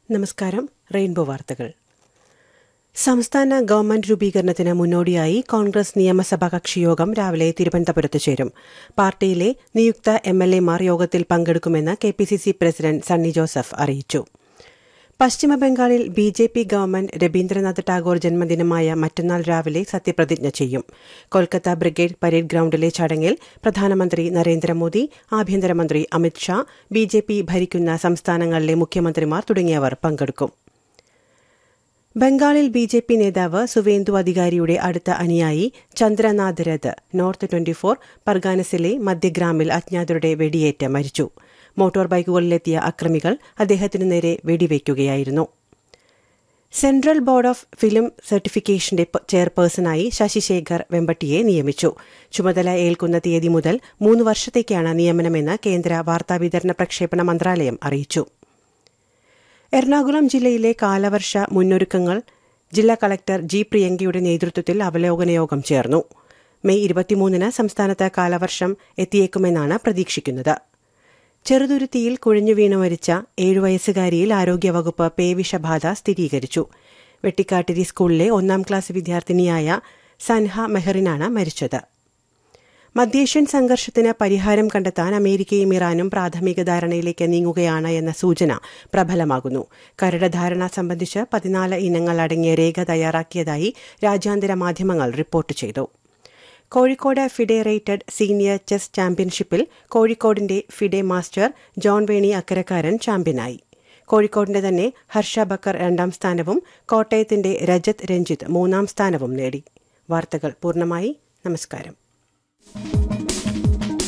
നമസ്കാരം റെയിൻബോ വാർത്തകൾ സംസ്ഥാന ഗവൺമെന്റ് രൂപീകരണത്തിന് മുന്നോടിയായി കോൺഗ്രസ് നിയമസഭാ കക്ഷിയോഗം രാവിലെ തിരുവനന്തപുരത്ത് ചേരും പാർട്ടിയിലെ നിയുക്ത എം എൽ എമാർ യോഗത്തിൽ പങ്കെടുക്കുമെന്ന് K P C C president Sunny Joseph അറിയിച്ചു പശ്ചിമബംഗാളിൽ B J P government Rabindranath Tagore ജന്മദിനമായ മറ്റന്നാൾ രാവിലെ സത്യപ്രതിജ്ഞ ചെയ്യും കൊൽക്കത്ത ബ്രിഗേഡ് പരേഡ് ഗ്രൌണ്ടിലെ ചടങ്ങിൽ പ്രധാനമന്ത്രി നരേന്ദ്രമോദി ആഭ്യന്തരമന്ത്രി അമിത്ഷാ ബി ജെ പി ഭരിക്കുന്ന സംസ്ഥാനങ്ങളിലെ മുഖ്യമന്ത്രിമാർ തുടങ്ങിയവർ പങ്കെടുക്കും ബംഗാളിൽ ബി ജെ പി നേതാവ് സുവേന്ദു അധികാരിയുടെ അടുത്ത അനുയായി ചന്ദ്രനാഥ് രഥ് നോർത്ത് ട്വന്റിഫോർ പർഗാനസിലെ മധ്യഗ്രാമിൽ അജ്ഞാതരുടെ വെടിയേറ്റ് മരിച്ചു മോട്ടോർ ബൈക്കുകളിലെത്തിയ അക്രമികൾ അദ്ദേഹത്തിനു നേരെ വെടിവയ്ക്കുകയായിരുന്നു സെൻട്രൽ ബോർഡ് ഓഫ് ഫിലിം സർട്ടിഫിക്കേഷന്റെ ചെയർപേഴ്സണായി ശശിശേഖർ വെമ്പട്ടിയെ നിയമിച്ചു ചുമതല ഏൽക്കുന്ന തീയതി മുതൽ മൂന്ന് വർഷത്തേക്കാണ് നിയമനമെന്ന് കേന്ദ്ര വാർത്താവിതരണ പ്രക്ഷേപണ മന്ത്രാലയം അറിയിച്ചു എറണാകുളം ജില്ലയിലെ കാലവർഷ മുന്നൊരുക്കങ്ങൾ ജില്ലാ കളക്ടർ ജി പ്രിയങ്കയുടെ നേതൃത്വത്തിൽ അവലോകന യോഗം ചേർന്നു മെയ് ഇരുപത്തിമൂന്നിന് സംസ്ഥാനത്ത് കാലവർഷം എത്തിയേക്കുമെന്നാണ് പ്രതീക്ഷിക്കുന്നത് ചെറുതുരുത്തിയിൽ കുഴഞ്ഞു വീണു മരിച്ച ഏഴു വയസ്സുകാരിയിൽ ആരോഗ്യവകുപ്പ് പേവിഷബാധ സ്ഥിരീകരിച്ചു വെട്ടിക്കാട്ടിരി സ്കൂളിലെ ഒന്നാം ക്ലാസ് വിദ്യാർത്ഥിനിയായ സൻഹ മെഹറിനാണ് മരിച്ചത് മധ്യേഷ്യൻ സംഘർഷത്തിന് പരിഹാരം കണ്ടെത്താൻ അമേരിക്കയും ഇറാനും പ്രാഥമിക ധാരണയിലേക്ക് നീങ്ങുകയാണ് എന്ന സൂചന പ്രബലമാകുന്നു കരട് ധാരണ സംബന്ധിച്ച് പതിനാല് ഇനങ്ങൾ അടങ്ങിയ രേഖ തയ്യാറാക്കിയതായി രാജ്യാന്തര മാധ്യമങ്ങൾ റിപ്പോർട്ട് ചെയ്തു Kozhikode FIDE rated senior chess ചാമ്പ്യൻഷിപ്പിൽ കോഴിക്കോടിന്റെ ഫിഡെ മാസ്റ്റർ ജോൺ വേണി അക്കരക്കാരൻ ചാമ്പ്യനായി കോഴിക്കോടിന്റെ തന്നെ ഹർഷ ബക്കർ രണ്ടാം സ്ഥാനവും കോട്ടയത്തിന്റെ രജത് രഞ്ജിത്ത് മൂന്നാം സ്ഥാനവും നേടി വാർത്തകൾ പൂർണ്ണമായി നമസ്കാരം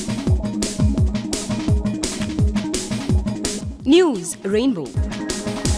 News Rainbow.